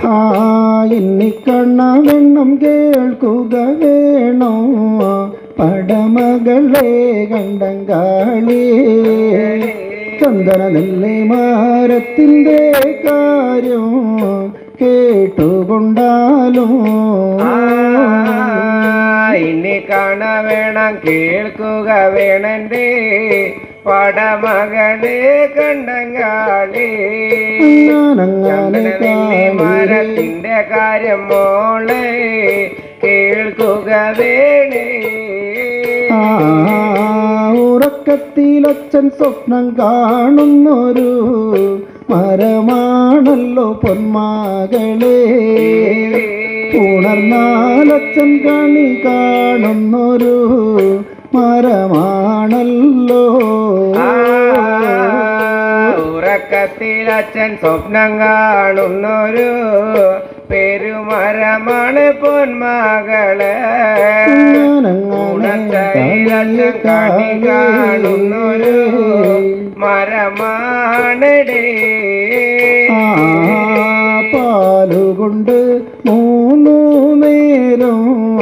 ആ ഇന്നിക്കണ്ണ വെണ്ണം കേൾക്കുക വേണോ പടമകളെ കണ്ടങ്കാളി ചന്ദന നെല്ലി മാരത്തിൻ്റെ കാര്യം കേട്ടുകൊണ്ടാലും ഇനി കാണ വേണം കേൾക്കുക വേണന്റെ പടമകളെ കണ്ടങ്കാളി ഞാനങ്ങനെ ചന്ദനനെല്ലി മരത്തിന്റെ കാര്യം മോളെ കേൾക്കുക വേണേ ആ ഉറക്കത്തിലച്ഛൻ സ്വപ്നം കാണുന്നൊരു മരമാണല്ലോ പൊന്മാകളെ ഉണർന്നാലച്ഛൻ കണി കാണുന്നൊരു മരമാണല്ലോ ആ, ഉറക്കത്തിൽ അച്ഛൻ സ്വപ്നം കാണുന്നൊരു പെരുമരമാണ് പൊന്മകള് ഉണർച്ചയിൽ അച്ഛൻ കണി കാണുന്നൊരു മരമാണടേ ആ പാലുകൊണ്ട് മൂന്നു നേരം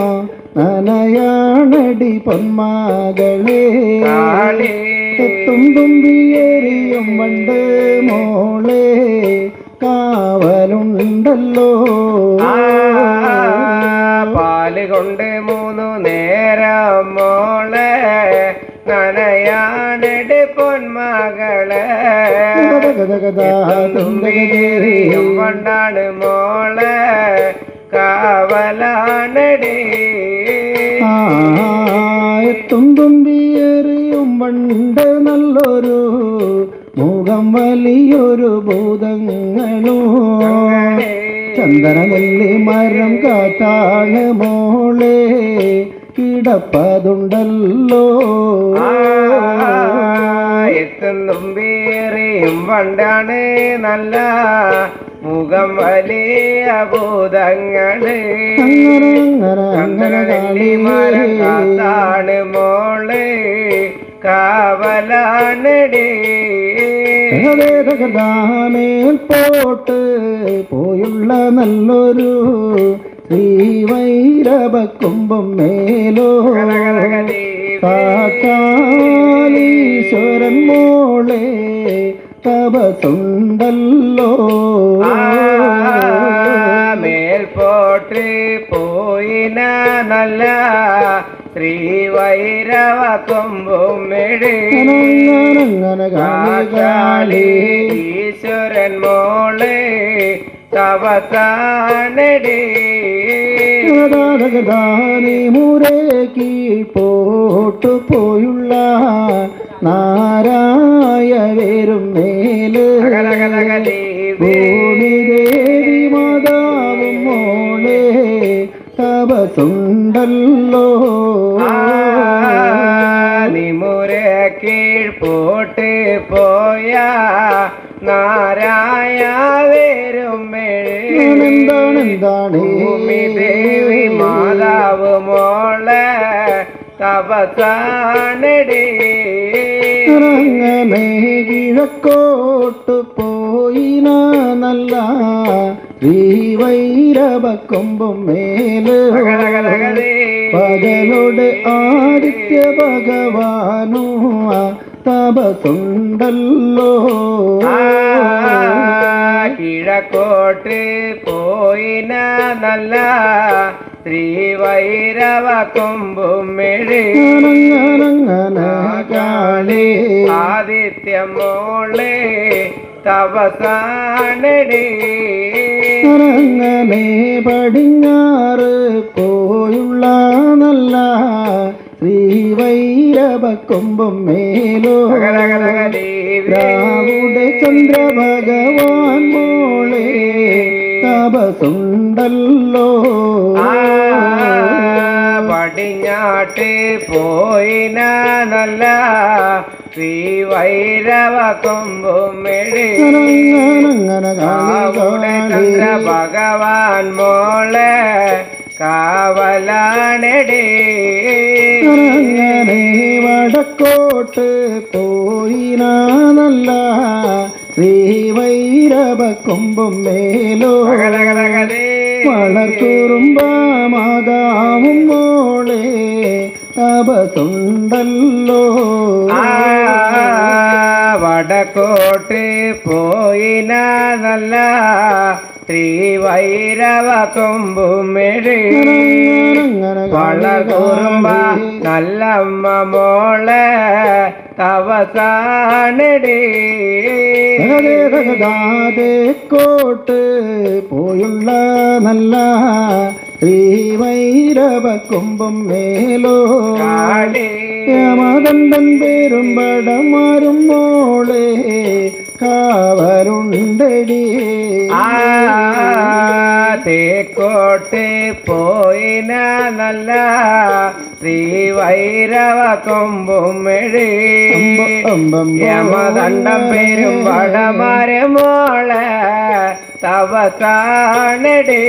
നനയാണടി പൊന്മകളെ കാളി എത്തും തുമ്പിയേറിയും വണ്ട് മോളെ കാവലുണ്ടല്ലോ ആ, പാല് കൊണ്ട് മൂന്നു നേരം മോളെ നനയാണട് പൊന്മകളെ തുമ്പിയേറിയും കൊണ്ടാണ് മോളെ കാവലാണടേ ആ, എത്തും തുമ്പിയേറിയും വണ്ട് നല്ലൊരു മുഖം വലിയൊരു ഭൂതങ്ങളും ചന്ദനനെല്ലി മരം കാത്താണ് മോളെ കിടപ്പതുണ്ടല്ലോ എത്തും തുമ്പിയേറിയും പണ്ടാണ് നല്ല മുഖം വലിയ ഭൂതങ്ങള് അങ്ങനെ അങ്ങനെ അങ്ങനെ ചന്ദനനെല്ലി മരം കാത്താണ് മോളെ കാവലാണടേ മേൽ പോട്ട് പോയുള്ള നല്ലൊരു ശ്രീവൈരവക്കുമ്പം മേലോ സാക്ഷാലീശ്വരൻ മോളെ തപസുണ്ടല്ലോ മേൽപോട്ട് പോയിന നല്ല ശ്രീവൈരവ കൊമ്പുമെഴി അങ്ങനെ കാളി ഈശ്വരൻ മോളെ തപസാനടി ാനി മുരേക്ക് പോട്ടു പോയുള്ള നാരായ വരും മേല് ഭൂമി ദേവി മാതാവും മോളെ തപസുണ്ടല്ലോ നിമുരെ കീഴ്പോട്ട് പോയ നാരായ വരും എന്താണ് എന്താണ് ഭൂമി ദേവി മാതാവ് മോളെ തപസാനടി അങ്ങനെ കിഴക്കോട്ട് പോയിന നല്ല ശ്രീവൈരവക്കൊമ്പും മേല് പകലോട് ആദിത്യ ഭഗവാനോ തപസുണ്ടല്ലോ കിഴക്കോട്ട് പോയിന നല്ല ശ്രീവൈരവ കൊമ്പുമെഴി അങ്ങനെ കാളി ആദിത്യ മോളെ തപസാനടി അങ്ങനെ പടിഞ്ഞാറ് പോയുള്ള നല്ല ശ്രീവൈരവക്കൊമ്പും മേലോ രാവുടെ ചന്ദ്രഭഗവാൻ മോളെ തപസുണ്ടല്ലോ പടിഞ്ഞാട്ട് പോയിന നല്ല ശ്രീവൈരവ കൊമ്പുമെഴി അങ്ങനെ കാവുടെ ചന്ദ്ര ഭഗവാൻ മോളെ കാവലാണടി അങ്ങനെ വടക്കോട്ട് പോയിന നല്ല ശ്രീവൈരവക്കൊമ്പും മേലോ വളർത്തുറുമ്പ മാതാവും മോളെ തപസുണ്ടല്ലോ ആ വടക്കോട്ട് പോയിന നല്ല ശ്രീവൈരവ കൊമ്പുമിഴി വളർത്തുറുമ്പ നല്ലമ്മ മോളെ തവസാണടി കോട്ട് പോയുള്ള നല്ല ശ്രീവൈരവ കൊമ്പും മേലോ കാളി യമദണ്ഡൻ പേരും പടമാരും മോളെ കാവരുണ്ടടി ആ തേക്കോട്ട് പോയിന നല്ല ശ്രീവൈരവ കൊമ്പുമിഴി അമ്പം യമദണ്ഡം പേരും വടമാരെ മോളെ തവസാണടി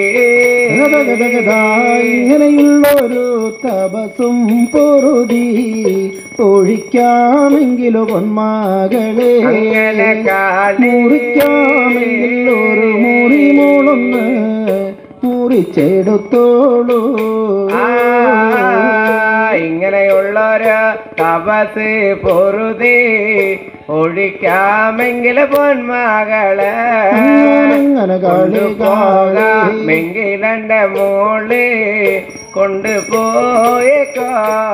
ഇങ്ങനെയുള്ളൊരു തപസും പൊറുതി ഒഴിക്കാമെങ്കിലോ പൊന്മകളെ അങ്ങനെ കാളി മുറിക്കാമെങ്കിൽ ഒരു മുറി മോളൊന്ന് മുറിച്ചെടുത്തോളൂ ആ, ഇങ്ങനെയുള്ളൊരു തപസ് പൊറുതി ഒഴിക്കാമെങ്കിൽ പൊന്മകളെ അങ്ങനെ കളി കാളി കൊണ്ടുപോകാമെങ്കിലെന്റെ മോള് കൊണ്ടുപോയേക്കോ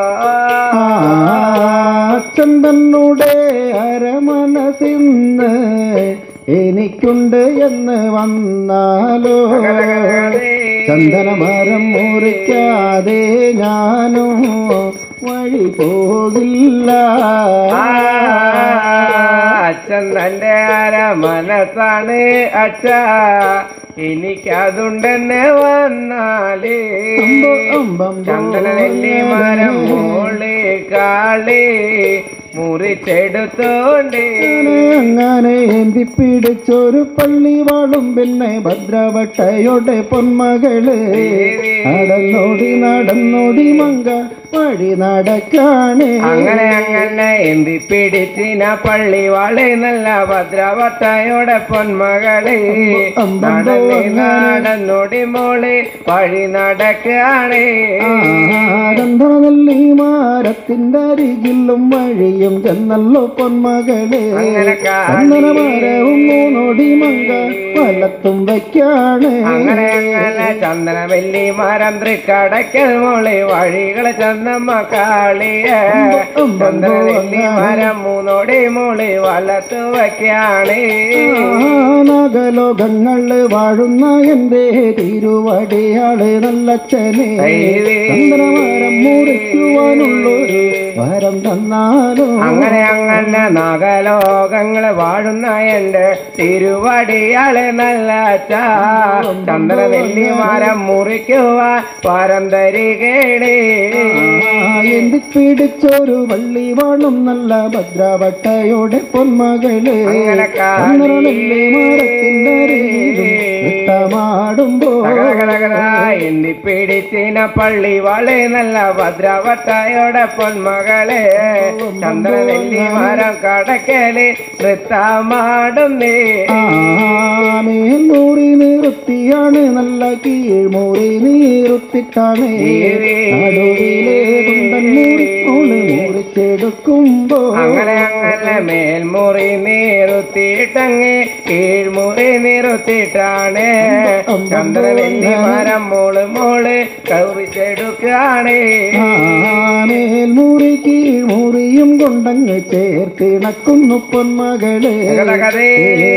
ചന്ദനുടെ അരമനസിന്ന് എനിക്കുണ്ട് എന്ന് വന്നാലോ ചന്ദനമരം മുറിക്കാതെ ഞാനും വഴി പോകില്ല അച്ഛൻ തന്റെ അര മനസ്സാണ് അച്ഛ എനിക്കതുണ്ടെന്ന് വന്നാലേ അമ്പം അമ്പം ചന്ദന നെല്ലി മരം മോളി കാളി മുറിച്ചെടുത്തോണ്ടേ അങ്ങനെ ഏന്തി പിടിച്ചൊരു പള്ളി വാളും പിന്നെ ഭദ്രവട്ടയുടെ പൊന്മകള് നടന്നോടി നടന്നോടി മങ്ക വഴി നടക്കാണ് അങ്ങനെ അങ്ങനെ എന്തി പിടിച്ചിന പള്ളി വാളെ നല്ല ഭദ്രവട്ടയുടെ പൊന്മകളെ നടന്നേ നടന്നോടി മോളെ വഴി നടക്കാണേ ആനന്ദനല്ലി മാരത്തിന്റെ അരികിലും വഴിയും ചെന്നല്ലോ പൊന്മകളെ അങ്ങനെ കാളി. ചന്ദനമരവും മൂന്നോടി മങ്ക വലത്തും വയ്ക്കാണ് അങ്ങനെ അങ്ങനെ ചന്ദന വെള്ളി മരം തൃക്കടയ്ക്കൽ മോളെ വഴികളെ ചന്ദമ്മ കാളിയ ചന്ദന വെള്ളി മരം മൂന്നോടെ മോളെ വലത്തു വയ്ക്കാണേ നാഗലോകങ്ങള് വാഴുന്ന എന്റെ തിരുവടിയാള് നല്ലച്ഛനെ ദൈവേ. ചന്ദ്രമരം മുറിക്കുവാനുള്ളൊരു വരം തന്നാലോ അങ്ങനെ അങ്ങനെ നാഗലോകങ്ങള് വാഴുന്ന എന്റെ തിരുവടിയാളെ നല്ല അച്ഛാ. ചന്ദന വെള്ളി മരം മുറിക്കുവാൻ പരം തരികേടേ എന്തി പിടിച്ചൊരു വള്ളി വാളും നല്ല ഭദ്രവട്ടയുടെ പൊന്മകള് അങ്ങനെ കാളി. ചന്ദ്രനല്ലേ മരത്തിന്റെ അരികിലും ഇട്ടമാടുമ്പോ എന്നി പിടിച്ചിന പള്ളി വളെ നല്ല ഭദ്രവട്ടയുടെ പൊന്മകളെ ചന്ദ്ര വെള്ളി മരം കടക്കല് നൃത്തമാടുന്നേ മേൽമൂറി നിർത്തിയാണ് നല്ല കീഴ്മൂറി നീറുത്തിട്ടാണ് നടുവിലെ കുണ്ടൻ മൂറിക്കോള് മുറിച്ചെടുക്കുമ്പോ അങ്ങനെ അങ്ങനെ മേൽമുറി നീറുത്തിയിട്ടങ്ങ് കീഴ്മുറി നിറുത്തിയിട്ടാണ് ചന്ദ്ര വെള്ളി മരം മോള് മോള് കൗറിച്ചെടുക്കാണേ മേൽമുറി കീഴ്മുറിയും കൊണ്ടങ്ങ് ചേർത്തിണക്കുന്നു പൊന്മകളെ കഥകഥേ.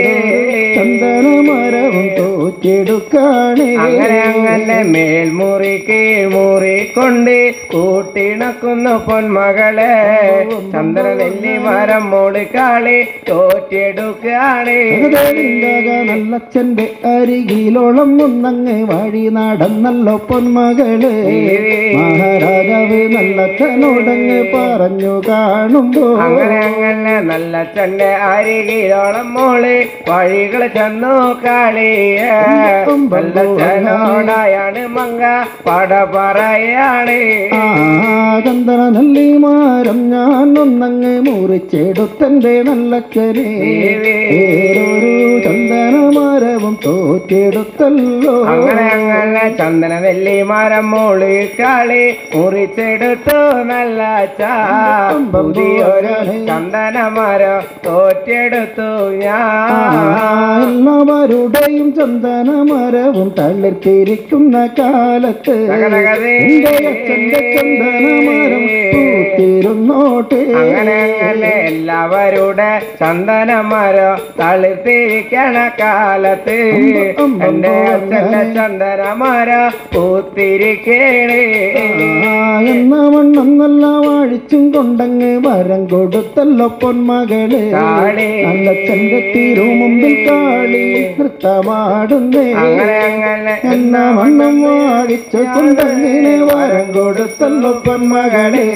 ചന്ദനമരവും തോറ്റെടുക്കാണേ അങ്ങനെ അങ്ങനെ മേൽമുറി കീഴ്മുറി കൊണ്ട് കൂട്ടിണക്കുന്നു പൊന്മകളെ ചന്ദ്ര നെല്ലി മരം മോള് കാളി തോറ്റെടുക്കാണേ നല്ലച്ഛന്റെ അരികിലോളം ഒന്നങ്ങ് വഴി നടന്നല്ലോ പൊന്മകള് മഹാരാജാവ് നല്ലച്ഛനോടങ്ങ് പറഞ്ഞു കാണുമ്പോ അങ്ങനെ അങ്ങനെ നല്ല ചന്റെ അരികിലോളം മോള് വഴികൾ ചെന്നു കാളിയ വല്ലച്ചനോടായാണ് മങ്ക പട പറയാണ് ആ ചന്ദന നെല്ലിമാരം ഞാൻ ഒന്നങ്ങ് മുറിച്ചെടുത്തന്റെ നല്ലച്ഛനെ ഏതൊരു ചന്ദനമരവും തോറ്റെടുത്തല്ലോ അങ്ങനെ അങ്ങനെ ചന്ദന നെല്ലി മരം മോളി കളി മുറിച്ചെടുത്തു നല്ല ചാ പുതിയൊരു ചന്ദന മരം തോറ്റെടുത്തു ഞാൻ എല്ലാവരുടെയും ചന്ദനമരവും തളിർത്തിരിക്കുന്ന കാലത്ത് തകതകതേ. എന്റെ അച്ഛന്റെ ചന്ദനമരം പൂത്തിരുന്നോട്ടെ അങ്ങനെ അങ്ങനെ എല്ലാവരുടെ ചന്ദന മരം തളിർത്തിരിക്കണ കാലത്ത് എന്റെ അച്ഛന്റെ ചന്ദന മരം പൂത്തിരിക്കണേ ആ, എന്ന വണ്ണം നല്ല വാഴിച്ചും കൊണ്ടങ്ങ് വരം കൊടുത്തല്ലോ പൊന്മകളെ കാളി. നല്ലച്ഛന്റെ തിരുമുമ്പിൽ കാളി നൃത്തമാടുന്നേ അങ്ങനെ അങ്ങനെ എന്ന വണ്ണം വാഴിച്ചു കൊണ്ടങ്ങിനെ വരം കൊടുത്തല്ലോ പൊന്മകളെ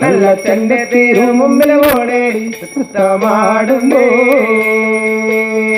നല്ലച്ഛന്റെ തിരുമുമ്പിൽ ഓടേടി നൃത്തമാടുന്നേ